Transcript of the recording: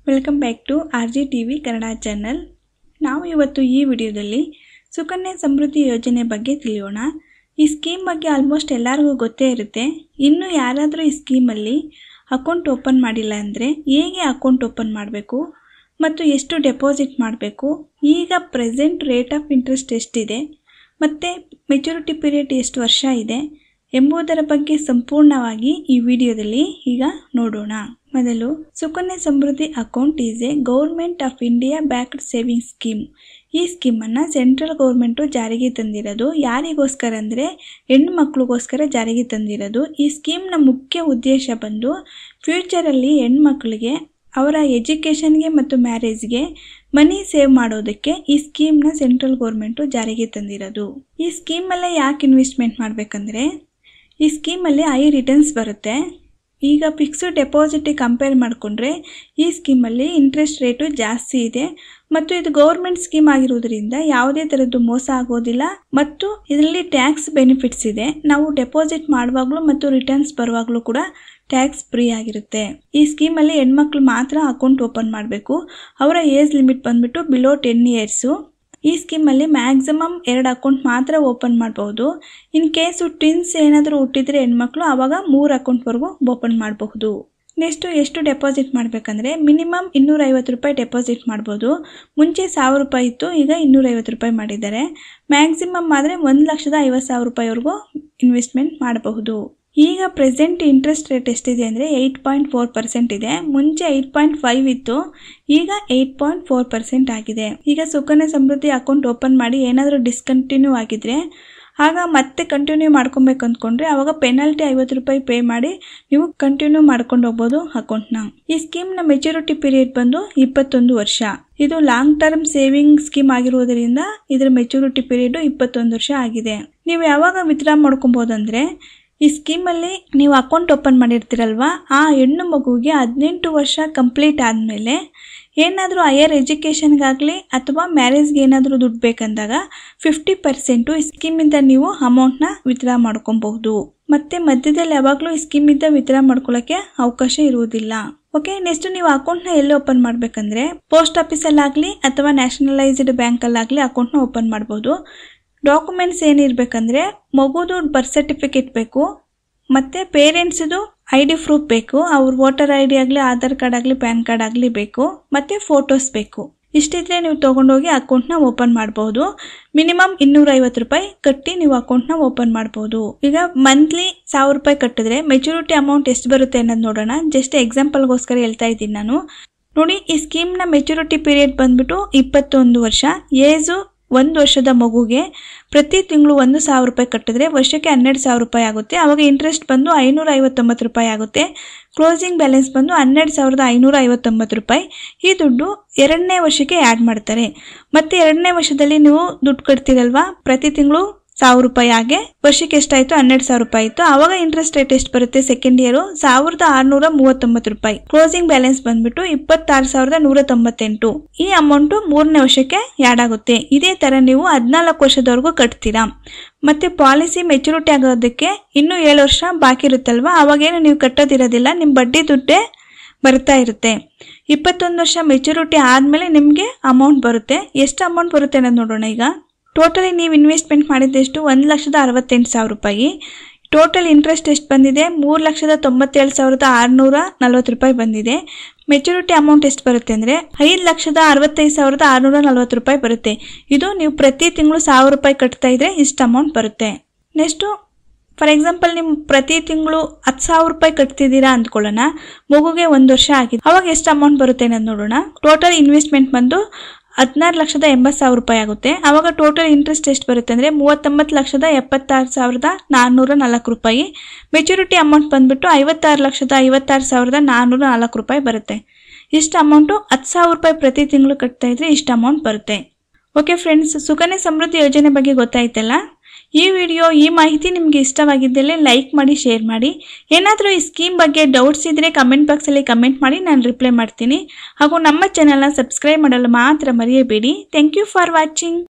welcome back to R G T V Kannada channel ನಾವು ಇವತ್ತು ಈ ವಿಡಿಯೋದಲ್ಲಿ ಸುಕನ್ಯಾ ಸಮೃದ್ಧಿ ಯೋಜನೆ ಬಗ್ಗೆ ತಿಳಿಯೋಣ ಈ ಸ್ಕೀಮ್ ಬಗ್ಗೆ ಆಲ್ಮೋಸ್ಟ್ ಎಲ್ಲರಿಗೂ ಗೊತ್ತೇ ಇರುತ್ತೆ ಇನ್ನು ಯಾರಾದರೂ ಈ ಸ್ಕೀಮಲ್ಲಿ ಅಕೌಂಟ್ ಓಪನ್ ಮಾಡಿಲ್ಲ ಅಂದರೆ ಹೇಗೆ ಅಕೌಂಟ್ ಓಪನ್ ಮಾಡಬೇಕು ಮತ್ತು ಎಷ್ಟು ಡೆಪಾಸಿಟ್ ಮಾಡಬೇಕು ಈಗ ಪ್ರೆಸೆಂಟ್ ರೇಟ್ ಆಫ್ ಇಂಟ್ರೆಸ್ಟ್ ಎಷ್ಟಿದೆ ಮತ್ತು ಮೆಚುರಿಟಿ ಪೀರಿಯಡ್ ಎಷ್ಟು ವರ್ಷ ಇದೆ ಎಂಬುದರ ಬಗ್ಗೆ ಸಂಪೂರ್ಣವಾಗಿ ಈ ವಿಡಿಯೋದಲ್ಲಿ ಈಗ ನೋಡೋಣ ಮೊದಲು Sukanya Samriddhi account is a government of India backed saving scheme ಈ ಸ್ಕೀಮನ್ನು ಸೆಂಟ್ರಲ್ ಗೌರ್ಮೆಂಟು ಜಾರಿಗೆ ತಂದಿರೋದು ಯಾರಿಗೋಸ್ಕರ ಅಂದರೆ ಹೆಣ್ಣು ಮಕ್ಕಳಿಗೋಸ್ಕರ ಜಾರಿಗೆ ತಂದಿರೋದು ಈ ಸ್ಕೀಮ್ನ ಮುಖ್ಯ ಉದ್ದೇಶ ಬಂದು ಫ್ಯೂಚರಲ್ಲಿ ಹೆಣ್ಮಕ್ಳಿಗೆ ಅವರ ಎಜುಕೇಷನ್ಗೆ ಮತ್ತು ಮ್ಯಾರೇಜ್ಗೆ ಮನಿ ಸೇವ್ ಮಾಡೋದಕ್ಕೆ ಈ ಸ್ಕೀಮ್ನ ಸೆಂಟ್ರಲ್ ಗೌರ್ಮೆಂಟು ಜಾರಿಗೆ ತಂದಿರೋದು ಈ ಸ್ಕೀಮಲ್ಲೇ ಯಾಕೆ ಇನ್ವೆಸ್ಟ್ಮೆಂಟ್ ಮಾಡಬೇಕಂದ್ರೆ ಈ ಸ್ಕೀಮಲ್ಲಿ ಐ ರಿಟರ್ನ್ಸ್ ಬರುತ್ತೆ ಈಗ ಫಿಕ್ಸ್ಡ್ ಡೆಪಾಸಿಟಿಗೆ ಕಂಪೇರ್ ಮಾಡಿಕೊಂಡ್ರೆ ಈ ಸ್ಕೀಮಲ್ಲಿ ಇಂಟ್ರೆಸ್ಟ್ ರೇಟು ಜಾಸ್ತಿ ಇದೆ ಮತ್ತು ಇದು ಗೌರ್ಮೆಂಟ್ ಸ್ಕೀಮ್ ಆಗಿರೋದ್ರಿಂದ ಯಾವುದೇ ಥರದ್ದು ಮೋಸ ಆಗೋದಿಲ್ಲ ಮತ್ತು ಇದರಲ್ಲಿ ಟ್ಯಾಕ್ಸ್ ಬೆನಿಫಿಟ್ಸ್ ಇದೆ ನಾವು ಡೆಪಾಸಿಟ್ ಮಾಡುವಾಗಲೂ ಮತ್ತು ರಿಟರ್ನ್ಸ್ ಬರುವಾಗಲೂ ಕೂಡ ಟ್ಯಾಕ್ಸ್ ಫ್ರೀ ಆಗಿರುತ್ತೆ ಈ ಸ್ಕೀಮಲ್ಲಿ ಹೆಣ್ಮಕ್ಳು ಮಾತ್ರ ಅಕೌಂಟ್ ಓಪನ್ ಮಾಡಬೇಕು ಅವರ ಏಜ್ ಲಿಮಿಟ್ ಬಂದ್ಬಿಟ್ಟು ಬಿಲೋ ಟೆನ್ ಇಯರ್ಸು ಈ ಸ್ಕೀಮಲ್ಲಿ ಮ್ಯಾಕ್ಸಿಮಮ್ ಎರಡು ಅಕೌಂಟ್ ಮಾತ್ರ ಓಪನ್ ಮಾಡಬಹುದು ಇನ್ ಕೇಸು ಟ್ವಿನ್ಸ್ ಏನಾದರೂ ಹುಟ್ಟಿದ್ರೆ ಹೆಣ್ಮಕ್ಳು ಆವಾಗ ಮೂರು ಅಕೌಂಟ್ವರೆಗೂ ಓಪನ್ ಮಾಡಬಹುದು ನೆಕ್ಸ್ಟು ಎಷ್ಟು ಡೆಪಾಸಿಟ್ ಮಾಡಬೇಕಂದ್ರೆ ಮಿನಿಮಮ್ ಇನ್ನೂರೈವತ್ತು ರೂಪಾಯಿ ಡೆಪಾಸಿಟ್ ಮಾಡ್ಬೋದು ಮುಂಚೆ ಸಾವಿರ ರೂಪಾಯಿ ಇತ್ತು ಈಗ ಇನ್ನೂರೈವತ್ತು ರೂಪಾಯಿ ಮಾಡಿದ್ದಾರೆ ಮ್ಯಾಕ್ಸಿಮಮ್ ಆದರೆ ಒಂದು ಲಕ್ಷದ ಐವತ್ತು ಸಾವಿರ ರೂಪಾಯಿವರೆಗೂ ಇನ್ವೆಸ್ಟ್ಮೆಂಟ್ ಮಾಡಬಹುದು ಈಗ ಪ್ರೆಸೆಂಟ್ ಇಂಟ್ರೆಸ್ಟ್ ರೇಟ್ ಎಷ್ಟಿದೆ ಅಂದರೆ ಏಯ್ಟ್ ಪಾಯಿಂಟ್ ಫೋರ್ ಪರ್ಸೆಂಟ್ ಇದೆ ಮುಂಚೆ ಏಯ್ಟ್ ಪಾಯಿಂಟ್ ಫೈವ್ ಇತ್ತು ಈಗ ಏಯ್ಟ್ ಪಾಯಿಂಟ್ ಫೋರ್ ಪರ್ಸೆಂಟ್ ಆಗಿದೆ ಈಗ ಸುಕನ್ಯಾ ಸಮೃದ್ಧಿ ಅಕೌಂಟ್ ಓಪನ್ ಮಾಡಿ ಏನಾದರೂ ಡಿಸ್ಕಂಟಿನ್ಯೂ ಆಗಿದ್ರೆ ಆಗ ಮತ್ತೆ ಕಂಟಿನ್ಯೂ ಮಾಡ್ಕೊಬೇಕು ಅಂದ್ಕೊಂಡ್ರೆ ಆವಾಗ ಪೆನಾಲ್ಟಿ ಐವತ್ತು ರೂಪಾಯಿ ಪೇ ಮಾಡಿ ನೀವು ಕಂಟಿನ್ಯೂ ಮಾಡ್ಕೊಂಡು ಹೋಗ್ಬೋದು ಅಕೌಂಟ್ನ ಈ ಸ್ಕೀಮ್ನ ಮೆಚುರಿಟಿ ಪೀರಿಯಡ್ ಬಂದು ಇಪ್ಪತ್ತೊಂದು ವರ್ಷ ಇದು ಲಾಂಗ್ ಟರ್ಮ್ ಸೇವಿಂಗ್ ಸ್ಕೀಮ್ ಆಗಿರುವುದರಿಂದ ಇದರ ಮೆಚುರಿಟಿ ಪೀರಿಯಡ್ ಇಪ್ಪತ್ತೊಂದು ವರ್ಷ ಆಗಿದೆ ನೀವು ಯಾವಾಗ ವಿತ್ಡ್ರಾ ಮಾಡ್ಕೊಬೋದು ಈ ಸ್ಕೀಮಲ್ಲಿ ನೀವು ಅಕೌಂಟ್ ಓಪನ್ ಮಾಡಿರ್ತೀರಲ್ವಾ ಆ ಹೆಣ್ಣು ಮಗುವಿಗೆ ಹದಿನೆಂಟು ವರ್ಷ ಕಂಪ್ಲೀಟ್ ಆದಮೇಲೆ ಏನಾದರೂ ಹೈಯರ್ ಎಜುಕೇಷನ್ಗಾಗಲಿ ಅಥವಾ ಮ್ಯಾರೇಜ್ಗೆ ಏನಾದರೂ ದುಡ್ಡು ಬೇಕಂದಾಗ ಫಿಫ್ಟಿ ಪರ್ಸೆಂಟು ಈ ಸ್ಕೀಮಿಂದ ನೀವು ಅಮೌಂಟ್ನ ವಿತ್ಡ್ರಾ ಮಾಡ್ಕೊಬಹುದು ಮತ್ತೆ ಮಧ್ಯದಲ್ಲಿ ಯಾವಾಗಲೂ ಈ ಸ್ಕೀಮಿಂದ ವಿತ್ಡ್ರಾ ಮಾಡ್ಕೊಳ್ಳೋಕ್ಕೆ ಅವಕಾಶ ಇರುವುದಿಲ್ಲ ಓಕೆ ನೆಕ್ಸ್ಟ್ ನೀವು ಅಕೌಂಟ್ನ ಎಲ್ಲಿ ಓಪನ್ ಮಾಡಬೇಕಂದ್ರೆ ಪೋಸ್ಟ್ ಆಫೀಸಲ್ಲಾಗಲಿ ಅಥವಾ ನ್ಯಾಷನಲೈಸ್ಡ್ ಬ್ಯಾಂಕಲ್ಲಾಗಲಿ ಅಕೌಂಟ್ನ ಓಪನ್ ಮಾಡ್ಬೋದು ಡಾಕ್ಯುಮೆಂಟ್ಸ್ ಏನಿರಬೇಕಂದ್ರೆ ಮಗುದು ಬರ್ತ್ ಸರ್ಟಿಫಿಕೇಟ್ ಬೇಕು ಮತ್ತು ಪೇರೆಂಟ್ಸ್ದು ಐ ಡಿ ಪ್ರೂಫ್ ಬೇಕು ಅವ್ರ ವೋಟರ್ ಐ ಡಿ ಆಗಲಿ ಆಧಾರ್ ಕಾರ್ಡ್ ಆಗಲಿ ಪ್ಯಾನ್ ಕಾರ್ಡ್ ಆಗಲಿ ಬೇಕು ಮತ್ತು ಫೋಟೋಸ್ ಬೇಕು ಇಷ್ಟಿದ್ರೆ ನೀವು ತೊಗೊಂಡೋಗಿ ಅಕೌಂಟ್ನ ಓಪನ್ ಮಾಡ್ಬೋದು ಮಿನಿಮಮ್ ಇನ್ನೂರೈವತ್ತು ರೂಪಾಯಿ ಕಟ್ಟಿ ನೀವು ಅಕೌಂಟ್ನ ಓಪನ್ ಮಾಡ್ಬೋದು ಈಗ ಮಂತ್ಲಿ ಸಾವಿರ ರೂಪಾಯಿ ಕಟ್ಟಿದ್ರೆ ಮೆಚುರಿಟಿ ಅಮೌಂಟ್ ಎಷ್ಟು ಬರುತ್ತೆ ಅನ್ನೋದು ನೋಡೋಣ ಜಸ್ಟ್ ಎಕ್ಸಾಂಪಲ್ಗೋಸ್ಕರ ಹೇಳ್ತಾ ಇದ್ದೀನಿ ನಾನು ನೋಡಿ ಈ ಸ್ಕೀಮ್ನ ಮೆಚುರಿಟಿ ಪೀರಿಯಡ್ ಬಂದ್ಬಿಟ್ಟು ಇಪ್ಪತ್ತೊಂದು ವರ್ಷ ಏಜು ಒಂದು ವರ್ಷದ ಮಗುಗೆ ಪ್ರತಿ ತಿಂಗಳು ಒಂದು ಸಾವಿರ ರೂಪಾಯಿ ಕಟ್ಟಿದ್ರೆ ವರ್ಷಕ್ಕೆ ಹನ್ನೆರಡು ಸಾವಿರ ರೂಪಾಯಿ ಆಗುತ್ತೆ ಆವಾಗ ಇಂಟ್ರೆಸ್ಟ್ ಬಂದು ಐನೂರ ಐವತ್ತೊಂಬತ್ತು ರೂಪಾಯಿ ಆಗುತ್ತೆ ಕ್ಲೋಸಿಂಗ್ ಬ್ಯಾಲೆನ್ಸ್ ಬಂದು ಹನ್ನೆರಡು ಸಾವಿರದ ಐನೂರ ಐವತ್ತೊಂಬತ್ತು ರೂಪಾಯಿ ಈ ದುಡ್ಡು ಎರಡನೇ ವರ್ಷಕ್ಕೆ ಆ್ಯಡ್ ಮಾಡ್ತಾರೆ ಮತ್ತೆ ಎರಡನೇ ವರ್ಷದಲ್ಲಿ ನೀವು ದುಡ್ಡು ಕಟ್ತೀರಲ್ವಾ ಪ್ರತಿ ತಿಂಗಳು ಸಾವಿರ ರೂಪಾಯಿ ಹಾಗೆ ವರ್ಷಕ್ಕೆ ಎಷ್ಟಾಯ್ತು ಹನ್ನೆರಡು ಸಾವಿರ ರೂಪಾಯಿ ಇತ್ತು ಆವಾಗ ಇಂಟ್ರೆಸ್ಟ್ ರೇಟ್ ಎಷ್ಟು ಬರುತ್ತೆ ಸೆಕೆಂಡ್ ಇಯರ್ ಸಾವಿರದ ಆರ್ನೂರ ಮೂವತ್ತೊಂಬತ್ತು ರೂಪಾಯಿ ಕ್ಲೋಸಿಂಗ್ ಬ್ಯಾಲೆನ್ಸ್ ಬಂದ್ಬಿಟ್ಟು ಇಪ್ಪತ್ತಾರು ಸಾವಿರದ ನೂರ ತೊಂಬತ್ತೆಂಟು ಈ ಅಮೌಂಟ್ ಮೂರನೇ ವರ್ಷಕ್ಕೆ ಆ್ಯಡ್ ಆಗುತ್ತೆ ಇದೇ ತರ ನೀವು ಹದಿನಾಲ್ಕು ವರ್ಷದವರೆಗೂ ಕಟ್ತೀರಾ ಮತ್ತೆ ಪಾಲಿಸಿ ಮೆಚುರಿಟಿ ಆಗೋದಕ್ಕೆ ಇನ್ನೂ ಏಳು ವರ್ಷ ಬಾಕಿ ಇರುತ್ತಲ್ವಾ ಅವಾಗೇನು ನೀವು ಕಟ್ಟೋದಿರೋದಿಲ್ಲ ನಿಮ್ಮ ಬಡ್ಡಿ ದುಡ್ಡೇ ಬರ್ತಾ ಇರುತ್ತೆ ಇಪ್ಪತ್ತೊಂದು ವರ್ಷ ಮೆಚುರಿಟಿ ಆದಮೇಲೆ ನಿಮಗೆ ಅಮೌಂಟ್ ಬರುತ್ತೆ ಎಷ್ಟು ಅಮೌಂಟ್ ಬರುತ್ತೆ ಅನ್ನೋದು ನೋಡೋಣ ಈಗ ಟೋಟಲಿ ನೀವು ಇನ್ವೆಸ್ಟ್ಮೆಂಟ್ ಮಾಡಿದ್ದೆಷ್ಟು ಒಂದು ಲಕ್ಷದ ಅರವತ್ತೆಂಟು ಸಾವಿರ ರೂಪಾಯಿ ಟೋಟಲ್ ಇಂಟ್ರೆಸ್ಟ್ ಎಷ್ಟು ಬಂದಿದೆ ಮೂರು ಲಕ್ಷದ ತೊಂಬತ್ತೇಳು ಸಾವಿರದ ಆರುನೂರ ನಲ್ವತ್ತು ರೂಪಾಯಿ ಬಂದಿದೆ ಮೆಚುರಿಟಿ ಅಮೌಂಟ್ ಎಷ್ಟು ಬರುತ್ತೆ ಅಂದರೆ ಐದು ಲಕ್ಷದ ಅರವತ್ತೈದು ಸಾವಿರದ ಆರುನೂರ ನಲ್ವತ್ತು ರೂಪಾಯಿ ಬರುತ್ತೆ ಇದು ನೀವು ಪ್ರತಿ ತಿಂಗಳು ಸಾವಿರ ರೂಪಾಯಿ ಕಟ್ತಾ ಇದ್ರೆ ಇಷ್ಟು ಅಮೌಂಟ್ ಬರುತ್ತೆ ನೆಕ್ಸ್ಟು ಫಾರ್ ಎಕ್ಸಾಂಪಲ್ ನೀವು ಪ್ರತಿ ತಿಂಗಳು ಹತ್ತು ಸಾವಿರ ರೂಪಾಯಿ ಕಟ್ತಿದ್ದೀರಾ ಅಂದ್ಕೊಳ್ಳೋಣ ಮಗುಗೆ ಒಂದು ವರ್ಷ ಆಗಿದೆ ಅವಾಗ ಎಷ್ಟು ಅಮೌಂಟ್ ಬರುತ್ತೆ ಅನ್ನೋದು ನೋಡೋಣ ಟೋಟಲ್ ಇನ್ವೆಸ್ಟ್ಮೆಂಟ್ ಬಂದು ಹದಿನಾರು ಲಕ್ಷದ ಎಂಬತ್ತು ಸಾವಿರ ರೂಪಾಯಿ ಆಗುತ್ತೆ ಆವಾಗ ಟೋಟಲ್ ಇಂಟ್ರೆಸ್ಟ್ ಎಷ್ಟು ಬರುತ್ತೆ ಅಂದರೆ ಮೂವತ್ತೊಂಬತ್ತು ಲಕ್ಷದ ಎಪ್ಪತ್ತಾರು ಸಾವಿರದ ನಾನ್ನೂರ ನಾಲ್ಕು ರೂಪಾಯಿ ಮೆಚುರಿಟಿ ಅಮೌಂಟ್ ಬಂದ್ಬಿಟ್ಟು ಐವತ್ತಾರು ಲಕ್ಷದ ಐವತ್ತಾರು ಸಾವಿರದ ನಾನ್ನೂರ ನಾಲ್ಕು ರೂಪಾಯಿ ಬರುತ್ತೆ ಇಷ್ಟು ಅಮೌಂಟು ಹತ್ತು ಸಾವಿರ ರೂಪಾಯಿ ಪ್ರತಿ ತಿಂಗಳು ಕಟ್ತಾ ಇದ್ರೆ ಇಷ್ಟು ಅಮೌಂಟ್ ಬರುತ್ತೆ ಓಕೆ ಫ್ರೆಂಡ್ಸ್ ಸುಕನ್ಯಾ ಸಮೃದ್ಧಿ ಯೋಜನೆ ಬಗ್ಗೆ ಗೊತ್ತಾಯ್ತಲ್ಲ ಈ ವಿಡಿಯೋ ಈ ಮಾಹಿತಿ ನಿಮಗೆ ಇಷ್ಟವಾಗಿದ್ದಲ್ಲಿ ಲೈಕ್ ಮಾಡಿ ಶೇರ್ ಮಾಡಿ ಏನಾದರೂ ಈ ಸ್ಕೀಮ್ ಬಗ್ಗೆ ಡೌಟ್ಸ್ ಇದ್ದರೆ ಕಮೆಂಟ್ ಬಾಕ್ಸಲ್ಲಿ ಕಮೆಂಟ್ ಮಾಡಿ ನಾನು ರಿಪ್ಲೈ ಮಾಡ್ತೀನಿ ಹಾಗೂ ನಮ್ಮ ಚಾನಲ್ನ ಸಬ್ಸ್ಕ್ರೈಬ್ ಮಾಡಲು ಮಾತ್ರ ಮರೆಯಬೇಡಿ ಥ್ಯಾಂಕ್ ಯು ಫಾರ್ ವಾಚಿಂಗ್